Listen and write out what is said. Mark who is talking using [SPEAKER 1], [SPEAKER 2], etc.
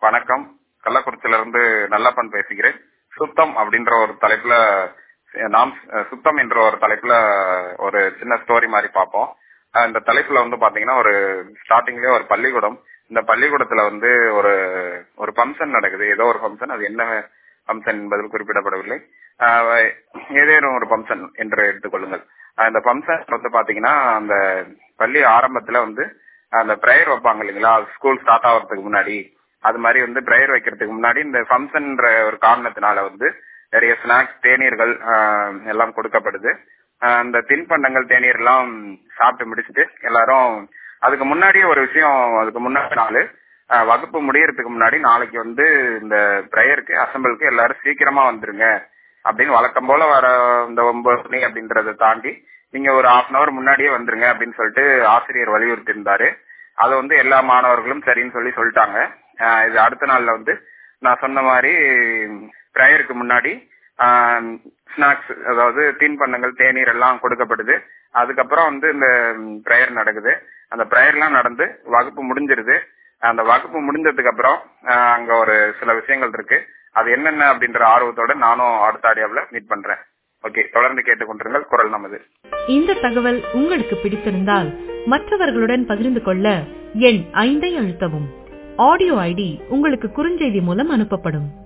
[SPEAKER 1] வணக்கம் கள்ளக்குறிச்சியில இருந்து நல்லப்பன் பேசுகிறேன் சுத்தம் அப்படின்ற ஒரு தலைப்புல நாம் சுத்தம் என்ற ஒரு தலைப்புல ஒரு சின்ன ஸ்டோரி மாதிரி பார்ப்போம் அஹ் இந்த தலைப்புல வந்து பாத்தீங்கன்னா ஒரு ஸ்டார்டிங்லயே ஒரு பள்ளிக்கூடம் இந்த பள்ளிக்கூடத்துல வந்து ஒரு ஒரு ஃபங்க்ஷன் நடக்குது ஏதோ ஒரு ஃபங்க்ஷன் அது என்ன ஃபங்க்ஷன் என்பதில் குறிப்பிடப்படவில்லை அஹ் ஏதேனும் ஒரு ஃபங்க்ஷன் என்று எடுத்துக்கொள்ளுங்கள் அஹ் இந்த ஃபங்க்ஷன் வந்து பாத்தீங்கன்னா அந்த பள்ளி ஆரம்பத்துல வந்து அந்த ப்ரேயர் வைப்பாங்க இல்லைங்களா ஸ்கூல் ஸ்டார்ட் ஆகிறதுக்கு முன்னாடி அது மாதிரி வந்து ப்ரேயர் வைக்கிறதுக்கு முன்னாடி இந்த ஃபங்க்ஷன்ற ஒரு காரணத்தினால வந்து நிறைய ஸ்நாக்ஸ் தேநீர்கள் ஆஹ் எல்லாம் கொடுக்கப்படுது ஆஹ் அந்த தின்பண்டங்கள் தேநீர் எல்லாம் சாப்பிட்டு முடிச்சுட்டு எல்லாரும் அதுக்கு முன்னாடியே ஒரு விஷயம் அதுக்கு முன்னாடி நாள் ஆஹ் வகுப்பு முடியறதுக்கு முன்னாடி நாளைக்கு வந்து இந்த ப்ரேயருக்கு அசம்பிளுக்கு எல்லாரும் சீக்கிரமா வந்துருங்க அப்படின்னு வழக்கம் போல வர இந்த ஒன்பது மணி அப்படின்றத தாண்டி நீங்க ஒரு ஹாஃப் அன் அவர் முன்னாடியே வந்துருங்க அப்படின்னு சொல்லிட்டு ஆசிரியர் வலியுறுத்தி இருந்தாரு அதை வந்து எல்லா மாணவர்களும் சரின்னு சொல்லி சொல்லிட்டாங்க ஆஹ் இது அடுத்த நாள்ல வந்து நான் சொன்ன மாதிரி ப்ரேயருக்கு முன்னாடி ஸ்நாக்ஸ் அதாவது தின்பண்டங்கள் தேநீர் எல்லாம் கொடுக்கப்படுது அதுக்கப்புறம் வந்து இந்த ப்ரேயர் நடக்குது அந்த ப்ரேயர்லாம் நடந்து வகுப்பு முடிஞ்சிருது அந்த வகுப்பு முடிஞ்சதுக்கு அப்புறம் ஆஹ் அங்க ஒரு சில விஷயங்கள் இருக்கு அது என்னென்ன அப்படின்ற ஆர்வத்தோட நானும் அடுத்த ஆடியோவில் மீட் பண்றேன் ஓகே தொடர்ந்து கேட்டுக்கொண்டிருங்கள் குரல் நமது
[SPEAKER 2] இந்த தகவல் உங்களுக்கு பிடித்திருந்தால் மற்றவர்களுடன் பகிர்ந்து கொள்ள எண் ஐந்தை அழுத்தவும் ஆடியோ ஐடி உங்களுக்கு குறுஞ்செய்தி மூலம் அனுப்பப்படும்